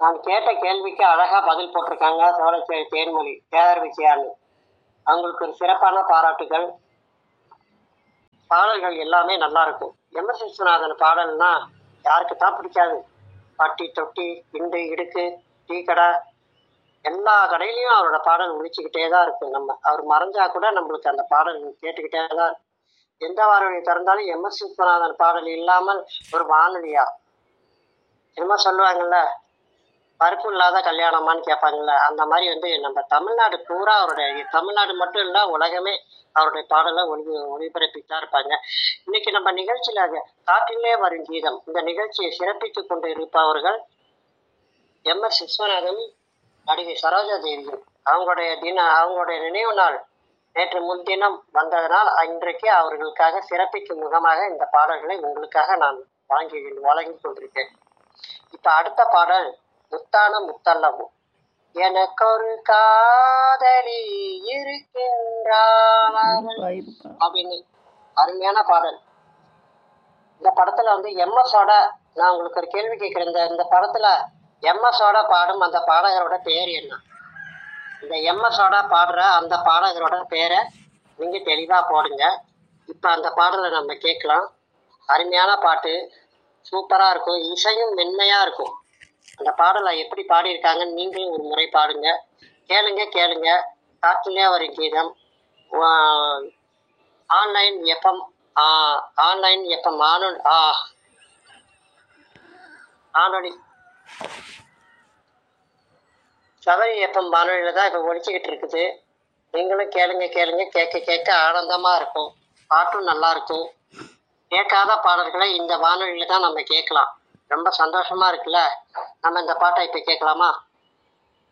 நான் கேட்ட கேள்விக்கு அழகா பதில் போட்டிருக்காங்க சோழச்சேரி தேன்மொழி கேஆர் விஜயான்னு அவங்களுக்கு ஒரு சிறப்பான பாராட்டுகள் பாடல்கள் எல்லாமே நல்லா இருக்கும் எம் எஸ் விஸ்வநாதன் பாடல்னா யாருக்கு தான் பிடிக்காது பட்டி தொட்டி இண்டு இடுக்கு டீ கடை எல்லா கடையிலையும் அவரோட பாடல் ஒழிச்சுக்கிட்டே தான் இருக்கும் நம்ம அவர் மறைஞ்சா கூட நம்மளுக்கு அந்த பாடல் கேட்டுக்கிட்டே தான் இருக்கும். எந்த வானொலி திறந்தாலும் எம் எஸ் விஸ்வநாதன் பாடல் இல்லாமல் ஒரு வானொலியா என்னமோ சொல்லுவாங்கல்ல பருப்பு இல்லாத கல்யாணமான்னு கேட்பாங்கல்ல அந்த மாதிரி வந்து நம்ம தமிழ்நாடு பூரா அவருடைய தமிழ்நாடு மட்டும் இல்லை உலகமே அவருடைய பாடலை ஒளி ஒளிபரப்பித்தான் இருப்பாங்க இன்னைக்கு நம்ம நிகழ்ச்சியில அது காற்றிலே வரும் கீதம் இந்த நிகழ்ச்சியை சிறப்பித்துக் கொண்டு இருப்பவர்கள் எம் எஸ் விஸ்வநாதன் நடிகை சரோஜா தேவியும் அவங்களுடைய தின அவங்களுடைய நினைவு நாள் நேற்று முன்தினம் வந்ததனால் இன்றைக்கு அவர்களுக்காக சிறப்பிக்கும் முகமாக இந்த பாடல்களை உங்களுக்காக நான் வாங்கி வழங்கி கொண்டிருக்கேன் இப்ப அடுத்த பாடல் முத்தான முத்தல்லவும் எனக்கொரு காதலி இருக்கின்றாள் அப்படின்னு அருமையான பாடல் இந்த படத்துல வந்து எம்எஸோட நான் உங்களுக்கு ஒரு கேள்வி கேட்கிறேன் இந்த இந்த படத்துல எம்எஸோட பாடும் அந்த பாடகரோட பேர் என்ன இந்த எம்எஸோட பாடுற அந்த பாடகரோட பேரை நீங்க தெளிவா போடுங்க இப்ப அந்த பாடலை நம்ம கேட்கலாம் அருமையான பாட்டு சூப்பரா இருக்கும் இசையும் மென்மையா இருக்கும் அந்த பாடலை எப்படி பாடியிருக்காங்கன்னு நீங்களும் ஒரு முறை பாடுங்க கேளுங்க கேளுங்க காற்றிலே வரும் கீதம் ஆன்லைன் எஃப்எம் ஆன்லைன் எஃப்எம் ஆனொலி ஆ ஆனொலி சபரி எஃப்எம் வானொலியில் தான் இப்போ ஒழிச்சுக்கிட்டு இருக்குது நீங்களும் கேளுங்க கேளுங்க கேட்க கேட்க ஆனந்தமாக இருக்கும் பாட்டும் நல்லா இருக்கும் கேட்காத பாடல்களை இந்த வானொலியில் தான் நம்ம கேட்கலாம் ரொம்ப சந்தோஷமா இருக்குல்ல நம்ம இந்த பாட்டை இப்போ கேட்கலாமா